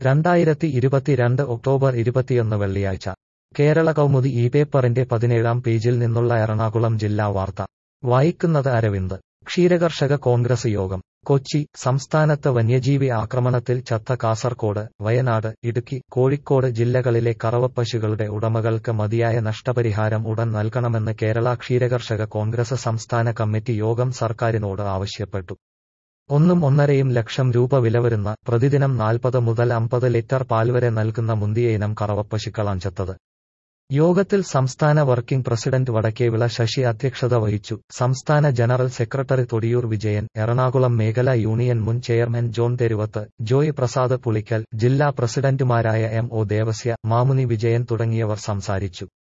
രണ്ടായിരത്തി ഇരുപത്തിരണ്ട് ഒക്ടോബർ ഇരുപത്തിയൊന്ന് വെള്ളിയാഴ്ച കേരള കൗമുദി ഈ പേപ്പറിന്റെ പതിനേഴാം പേജിൽ നിന്നുള്ള എറണാകുളം ജില്ലാ വാർത്ത വായിക്കുന്നത് അരവിന്ദ് ക്ഷീരകർഷക കോൺഗ്രസ് യോഗം കൊച്ചി സംസ്ഥാനത്ത് വന്യജീവി ആക്രമണത്തിൽ ചത്ത കാസർകോട് വയനാട് ഇടുക്കി കോഴിക്കോട് ജില്ലകളിലെ കറവപ്പശുക്കളുടെ ഉടമകൾക്ക് മതിയായ നഷ്ടപരിഹാരം ഉടൻ നൽകണമെന്ന് കേരള ക്ഷീരകർഷക കോൺഗ്രസ് സംസ്ഥാന കമ്മിറ്റി യോഗം സർക്കാരിനോട് ആവശ്യപ്പെട്ടു ഒന്നും ഒന്നരയും ലക്ഷം രൂപ വില വരുന്ന പ്രതിദിനം നാൽപ്പത് മുതൽ അമ്പത് ലിറ്റർ പാൽ വരെ നൽകുന്ന മുന്തിയ ഇനം കറവപ്പശുക്കളാണ് ചത്തത് യോഗത്തിൽ സംസ്ഥാന വർക്കിംഗ് പ്രസിഡന്റ് വടക്കേവിള ശശി അധ്യക്ഷത വഹിച്ചു സംസ്ഥാന ജനറൽ സെക്രട്ടറി തൊടിയൂർ വിജയൻ എറണാകുളം മേഖലാ യൂണിയൻ മുൻ ചെയർമാൻ ജോൺ തെരുവത്ത് ജോയ് പ്രസാദ് പുളിക്കൽ ജില്ലാ പ്രസിഡന്റുമാരായ എം ഒ ദേവസ്യ മാമുനി വിജയൻ തുടങ്ങിയവർ സംസാരിച്ചു